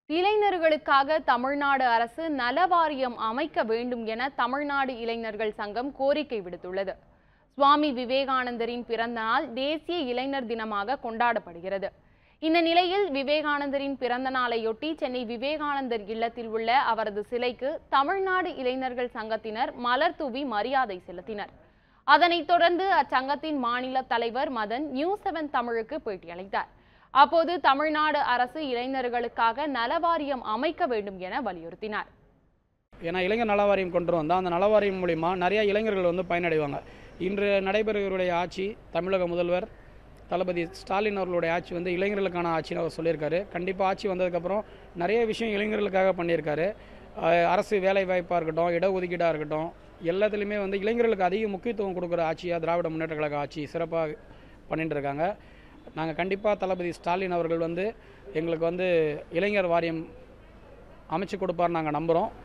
இளைஞர்களுக்காக தமிழ்நாடு அரசு நலவாரியம் அமைக்க வேண்டும் என தமிழ்நாடு இளைஞர்கள் சங்கம் கோரிக்கை விடுத்துள்ளது சுவாமி விவேகானந்தரின் பிறந்த நாள் தேசிய இளைஞர் தினமாக கொண்டாடப்படுகிறது இந்த நிலையில் விவேகானந்தரின் பிறந்த நாளையொட்டி சென்னை விவேகானந்தர் இல்லத்தில் உள்ள அவரது சிலைக்கு தமிழ்நாடு இளைஞர்கள் சங்கத்தினர் மலர் தூவி மரியாதை செலுத்தினர் அதனைத் தொடர்ந்து அச்சங்கத்தின் மாநில தலைவர் மதன் நியூஸ் செவன் தமிழுக்கு பேட்டியளித்தார் அப்போது தமிழ்நாடு அரசு இளைஞர்களுக்காக நலவாரியம் அமைக்க வேண்டும் என வலியுறுத்தினார் ஏன்னா இளைஞர் நலவாரியம் கொண்டு வந்தால் அந்த நலவாரியம் மூலிமா நிறைய இளைஞர்கள் வந்து பயனடைவாங்க இன்று நடைபெறுவருடைய ஆட்சி தமிழக முதல்வர் தளபதி ஸ்டாலின் அவர்களுடைய ஆட்சி வந்து இளைஞர்களுக்கான ஆட்சின்னு அவர் சொல்லியிருக்காரு கண்டிப்பாக ஆட்சி வந்ததுக்கப்புறம் நிறைய விஷயம் இளைஞர்களுக்காக பண்ணியிருக்காரு அஹ் அரசு வேலை வாய்ப்பாக இருக்கட்டும் இடஒதுக்கீடாக இருக்கட்டும் எல்லாத்துலேயுமே வந்து இளைஞர்களுக்கு அதிக முக்கியத்துவம் கொடுக்குற ஆட்சியாக திராவிட முன்னேற்ற கழக ஆட்சி சிறப்பாக பண்ணிட்டு இருக்காங்க நாங்கள் கண்டிப்பாக தளபதி ஸ்டாலின் அவர்கள் வந்து எங்களுக்கு வந்து இளைஞர் வாரியம் அமைச்சு கொடுப்பார் நாங்கள் நம்புகிறோம்